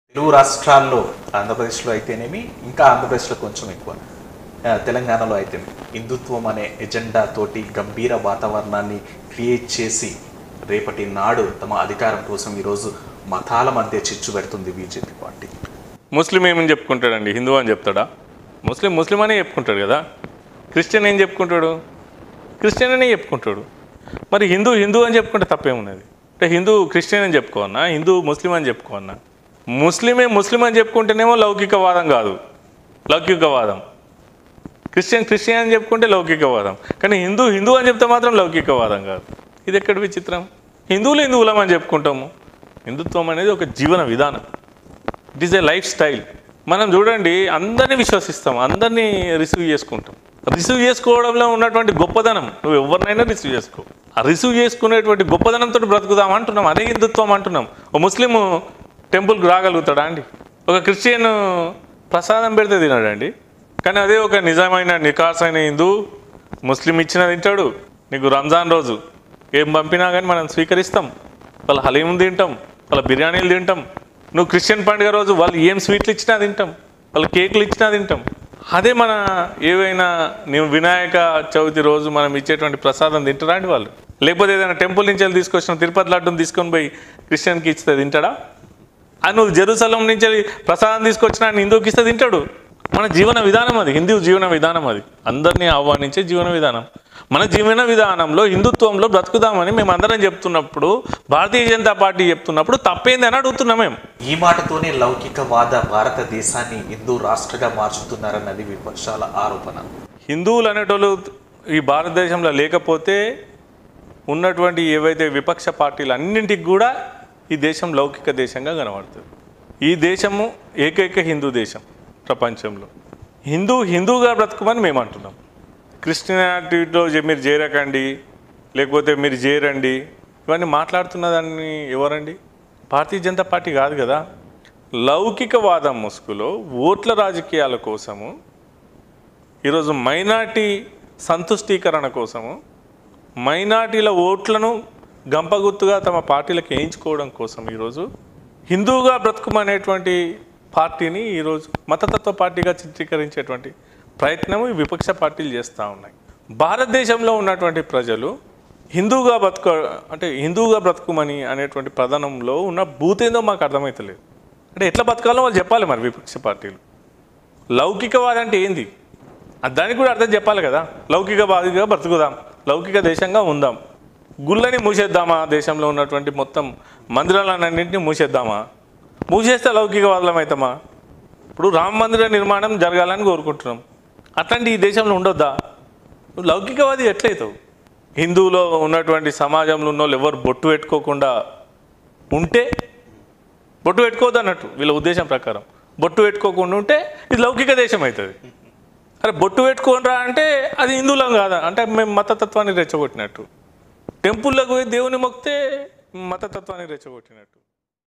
తెలుగు రాష్ట్రాల్లో ఆంధ్రప్రదేశ్లో అయితేనేమి ఇంకా ఆంధ్రప్రదేశ్లో కొంచెం ఎక్కువ ఆ, తెలంగాణలో అయితే హిందుత్వం అనే ఎజెండా తోటి గంభీర వాతావరణాన్ని క్రియేట్ చేసి రేపటి నాడు తమ అధికారం కోసం ఈరోజు మతాల మధ్య చిచ్చు పెడుతుంది బీజేపీ పార్టీ ముస్లిం ఏమని చెప్పుకుంటాడండి హిందూ అని చెప్తాడా ముస్లిం ముస్లిం అనే చెప్పుకుంటాడు కదా క్రిస్టియన్ ఏం చెప్పుకుంటాడు క్రిస్టియన్ అనే చెప్పుకుంటాడు మరి హిందూ హిందూ అని చెప్పుకుంటే తప్పేమున్నది అంటే హిందూ క్రిస్టియన్ అని చెప్పుకోవన్నా హిందూ ముస్లిం అని చెప్పుకోవన్నా ముస్లిమే ముస్లిం అని చెప్పుకుంటేనేమో లౌకికవాదం కాదు లౌకికవాదం క్రిస్టియన్ క్రిస్టియన్ అని చెప్పుకుంటే లౌకికవాదం కానీ హిందూ హిందూ అని చెప్తే మాత్రం లౌకికవాదం కాదు ఇది ఎక్కడ విచిత్రం హిందువులు హిందువులం అని చెప్పుకుంటాము హిందుత్వం అనేది ఒక జీవన విధానం it is a lifestyle మనం చూడండి అందరినీ విశ్వసిస్తాం అందరినీ రిసీవ్ చేసుకుంటాం రిసీవ్ చేసుకోవడంలో ఉన్నటువంటి గొప్పదనం నువ్వు ఎవరినైనా రిసీవ్ చేసుకో ఆ రిసీవ్ చేసుకునేటువంటి గొప్పదనంతో బ్రతుకుదాం అంటున్నాం అదే హిందుత్వం అంటున్నాం ఓ ముస్లిం టెంపుల్కి రాగలుగుతాడా అండి ఒక క్రిస్టియన్ ప్రసాదం పెడితే తినడండి కానీ అదే ఒక నిజమైన నికాసైన హిందూ ముస్లిం ఇచ్చిన తింటాడు నీకు రంజాన్ రోజు ఏం పంపినా కానీ మనం స్వీకరిస్తాం వాళ్ళ హలీం తింటాం వాళ్ళ బిర్యానీలు తింటాం నువ్వు క్రిస్టియన్ పండుగ రోజు వాళ్ళు ఏం స్వీట్లు ఇచ్చినా తింటాం వాళ్ళు కేకులు ఇచ్చినా తింటాం అదే మన ఏవైనా నువ్వు వినాయక చవితి రోజు మనం ఇచ్చేటువంటి ప్రసాదం తింటారా అండి వాళ్ళు లేకపోతే ఏదైనా టెంపుల్ నుంచి వెళ్ళి తీసుకొచ్చిన తిరుపతి లడ్డుని తీసుకొని పోయి క్రిస్టియన్కి ఇస్తే తింటాడా ఆ నువ్వు జెరూసలం నుంచి వెళ్ళి ప్రసాదం తీసుకొచ్చిన ఆయన హిందూకి ఇస్తే తింటాడు మన జీవన విధానం అది హిందూ జీవన విధానం అది అందరినీ ఆహ్వానించే జీవన విధానం మన జీవన విధానంలో హిందుత్వంలో బ్రతుకుదామని మేము అందరం చెప్తున్నప్పుడు భారతీయ జనతా పార్టీ చెప్తున్నప్పుడు తప్పేంది అని అడుగుతున్నాం మేము ఈ మాటతోనే లౌకికవాద భారతదేశాన్ని హిందూ రాష్ట్రగా మార్చుతున్నారన్నది విపక్షాల ఆరోపణ హిందువులు అనేటోళ్ళు ఈ భారతదేశంలో లేకపోతే ఉన్నటువంటి ఏవైతే విపక్ష పార్టీలు అన్నింటికి కూడా ఈ దేశం లౌకిక దేశంగా కనబడుతుంది ఈ దేశము ఏకైక హిందూ దేశం ప్రపంచంలో హిందూ హిందూగా బ్రతుకుమని మేము అంటున్నాం క్రిస్టియానిటీలో జే- మీరు చేరకండి లేకపోతే మీరు చేరండి ఇవన్నీ మాట్లాడుతున్నదాన్ని ఎవరండి భారతీయ జనతా పార్టీ కాదు కదా లౌకికవాదం ముసుగులో ఓట్ల రాజకీయాల కోసము ఈరోజు మైనార్టీ సంతుష్టీకరణ కోసము మైనార్టీల ఓట్లను గంపగుత్తుగా తమ పార్టీలకు వేయించుకోవడం కోసం ఈరోజు హిందూగా బ్రతుకుమనేటువంటి పార్టీని ఈరోజు మతతత్వ పార్టీగా చిత్రీకరించేటువంటి ప్రయత్నం ఈ విపక్ష పార్టీలు చేస్తూ ఉన్నాయి భారతదేశంలో ఉన్నటువంటి ప్రజలు హిందూగా బ్రతుక అంటే హిందూగా బ్రతుకుమని అనేటువంటి ప్రధానంలో ఉన్న భూతేందో మాకు అర్థమవుతలేదు అంటే ఎట్లా బతకాలో వాళ్ళు చెప్పాలి మరి విపక్ష పార్టీలు లౌకికవాదం అంటే ఏంది అది దానికి కూడా అర్థం చెప్పాలి కదా లౌకికవాదిగా బ్రతుకుదాం లౌకిక దేశంగా ఉందాం గుళ్ళని మూసేద్దామా దేశంలో ఉన్నటువంటి మొత్తం మందిరాలన్నింటినీ మూసేద్దామా మూసేస్తే లౌకికవాదులం అవుతామా ఇప్పుడు రామ మందిర నిర్మాణం జరగాలని కోరుకుంటున్నాం అట్లాంటి ఈ దేశంలో ఉండొద్దా నువ్వు లౌకికవాది ఎట్లయితావు హిందువులో ఉన్నటువంటి సమాజంలో ఉన్న వాళ్ళు ఎవరు బొట్టు పెట్టుకోకుండా ఉంటే బొట్టు పెట్టుకోవద్దు అన్నట్టు వీళ్ళ ఉద్దేశం ప్రకారం బొట్టు పెట్టుకోకుండా ఉంటే ఇది లౌకిక దేశం అవుతుంది అరే బొట్టు పెట్టుకోనరా అంటే అది హిందువులం కాదా అంటే మేము మతతత్వాన్ని రెచ్చగొట్టినట్టు టెంపుల్లోకి పోయి దేవుని మొక్కితే మతతత్వాన్ని రెచ్చగొట్టినట్టు